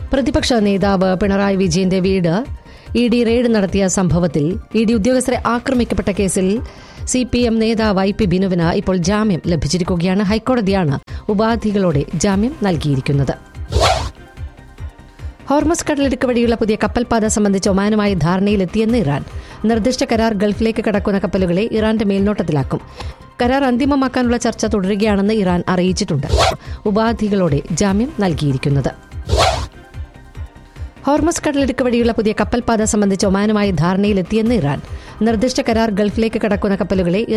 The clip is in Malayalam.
പ്രതിപക്ഷ നേതാവ് പിണറായി വിജയന്റെ വീട് ഇ ഡി റെയ്ഡ് നടത്തിയ സംഭവത്തിൽ ഇ ഡി ഉദ്യോഗസ്ഥരെ ആക്രമിക്കപ്പെട്ട കേസിൽ സി പി എം നേതാവ് ഐ പി ബിനുവിന് ഇപ്പോൾ ജാമ്യം ലഭിച്ചിരിക്കുകയാണ് ഹൈക്കോടതിയാണ് ഉപാധികളോടെ ജാമ്യം നൽകിയിരിക്കുന്നത് ഹോർമസ് കടലിടുക്ക് വഴിയുള്ള പുതിയ കപ്പൽപാത സംബന്ധിച്ച് ഒമാനുമായി ധാരണയിലെത്തിയെന്ന് ഇറാൻ നിർദ്ദിഷ്ട കരാർ ഗൾഫിലേക്ക് കടക്കുന്ന കപ്പലുകളെ ഇറാന്റെ മേൽനോട്ടത്തിലാക്കും കരാർ അന്തിമമാക്കാനുള്ള ചർച്ച തുടരുകയാണെന്ന് ഇറാൻ അറിയിച്ചിട്ടുണ്ട് ഉപാധികളോടെ ജാമ്യം നൽകിയിരിക്കുന്നത് ഹോർമസ് കടലിടുക്ക് വഴിയുള്ള പുതിയ കപ്പൽപാത സംബന്ധിച്ച് ഒമാനുമായി ധാരണയിലെത്തിയെന്ന് ഇറാൻ നിർദ്ദിഷ്ട കരാർ ഗൾഫിലേക്ക് കടക്കുന്ന കപ്പലുകളെ